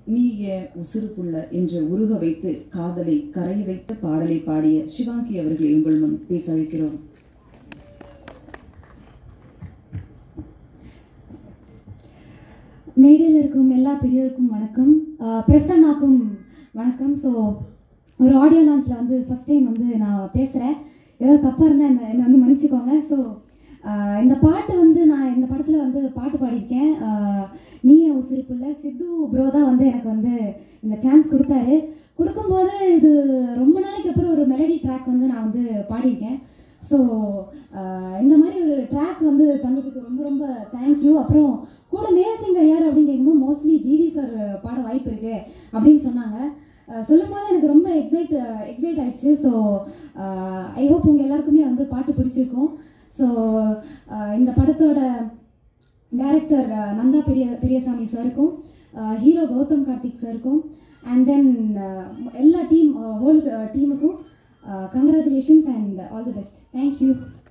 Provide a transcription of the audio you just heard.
நீ ஏன் உசுறுப்புள்ள என்று உருக வைத்து காதலை கரைய வைத்த பாடலை பாடிய சிவாங்கி அவர்களை உங்கள் முன் பேச அழைக்கிறோம் மேடையில் இருக்கும் எல்லா பெரியவருக்கும் வணக்கம் ப்ரெஸ் அண்ணாக்கும் வணக்கம் ஸோ ஒரு ஆடியோ லான்ச்சில் வந்து ஃபஸ்ட் டைம் வந்து நான் பேசுகிறேன் ஏதாவது தப்பாக இருந்தால் என்ன என்னை வந்து மன்னிச்சுக்கோங்க ஸோ இந்த பாட்டு வந்து நான் இந்த படத்தில் வந்து பாட்டு பாடியிருக்கேன் ஆஹ், நீயே உசிரிப்புள்ள சித்து ப்ரோ தான் வந்து எனக்கு வந்து இந்த சான்ஸ் கொடுத்தாரு கொடுக்கும்போது இது ரொம்ப நாளைக்கு அப்புறம் ஒரு மெலடி ட்ராக் வந்து நான் வந்து பாடியிருக்கேன் ஸோ இந்த மாதிரி ஒரு ட்ராக் வந்து தந்ததுக்கு ரொம்ப ரொம்ப தேங்க்யூ அப்புறம் கூட மேல் சிங்கர் யார் அப்படின்னு கேட்கும்போது மோஸ்ட்லி ஜிவி சார் பாட வாய்ப்பு இருக்கு அப்படின்னு சொன்னாங்க அஹ் சொல்லும்போது எனக்கு ரொம்ப எக்ஸைட் எக்ஸைட் ஆயிடுச்சு ஸோ ஐ ஹோப் உங்கள் எல்லாருக்குமே வந்து பாட்டு பிடிச்சிருக்கும் ஸோ இந்த படத்தோட டைரக்டர் நந்தா பெரிய பெரியசாமி சாருக்கும் ஹீரோ கௌதம் கார்த்திக் சாருக்கும் அண்ட் தென் எல்லா டீம் ஹோல் டீமுக்கும் congratulations and all the best thank you